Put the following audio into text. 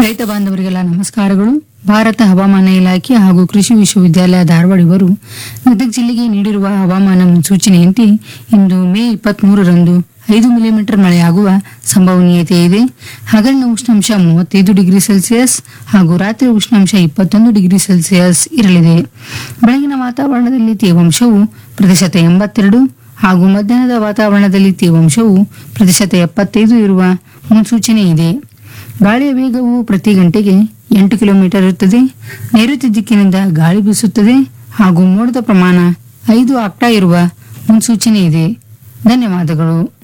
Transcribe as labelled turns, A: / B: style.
A: ರೈತ ಬಾಂಧವರಿಗೆಲ್ಲ ನಮಸ್ಕಾರಗಳು ಭಾರತ ಹವಾಮಾನ ಇಲಾಖೆ ಹಾಗೂ ಕೃಷಿ ವಿಶ್ವವಿದ್ಯಾಲಯ ಧಾರವಾಡ ಇವರು ಗದಗ ಜಿಲ್ಲೆಗೆ ನೀಡಿರುವ ಹವಾಮಾನ ಮುನ್ಸೂಚನೆಯಂತೆ ಇಂದು ಮೇ ಇಪ್ಪತ್ಮೂರರಂದು ಐದು ಮಿಲಿಮೀಟರ್ ಮಳೆಯಾಗುವ ಸಂಭವನೀಯತೆ ಇದೆ ಹಗಲಿನ ಉಷ್ಣಾಂಶ ಮೂವತ್ತೈದು ಡಿಗ್ರಿ ಸೆಲ್ಸಿಯಸ್ ಹಾಗೂ ರಾತ್ರಿ ಉಷ್ಣಾಂಶ ಇಪ್ಪತ್ತೊಂದು ಡಿಗ್ರಿ ಸೆಲ್ಸಿಯಸ್ ಇರಲಿದೆ ಬೆಳಗಿನ ವಾತಾವರಣದಲ್ಲಿ ತೇವಾಂಶವು ಪ್ರತಿಶತ ಎಂಬತ್ತೆರಡು ಹಾಗೂ ಮಧ್ಯಾಹ್ನದ ವಾತಾವರಣದಲ್ಲಿ ತೇವಾಂಶವು ಪ್ರತಿಶತ ಎಪ್ಪತ್ತೈದು ಇರುವ ಮುನ್ಸೂಚನೆ ಇದೆ ಗಾಳಿಯ ವೇಗವು ಪ್ರತಿ ಗಂಟೆಗೆ ಎಂಟು ಕಿಲೋಮೀಟರ್ ಇರುತ್ತದೆ ನೈಋತ್ಯ ದಿಕ್ಕಿನಿಂದ ಗಾಳಿ ಬೀಸುತ್ತದೆ ಹಾಗೂ ಮೋಡದ ಪ್ರಮಾಣ ಐದು ಆಕ್ಟಾ ಇರುವ ಮುನ್ಸೂಚನೆ ಇದೆ ಧನ್ಯವಾದಗಳು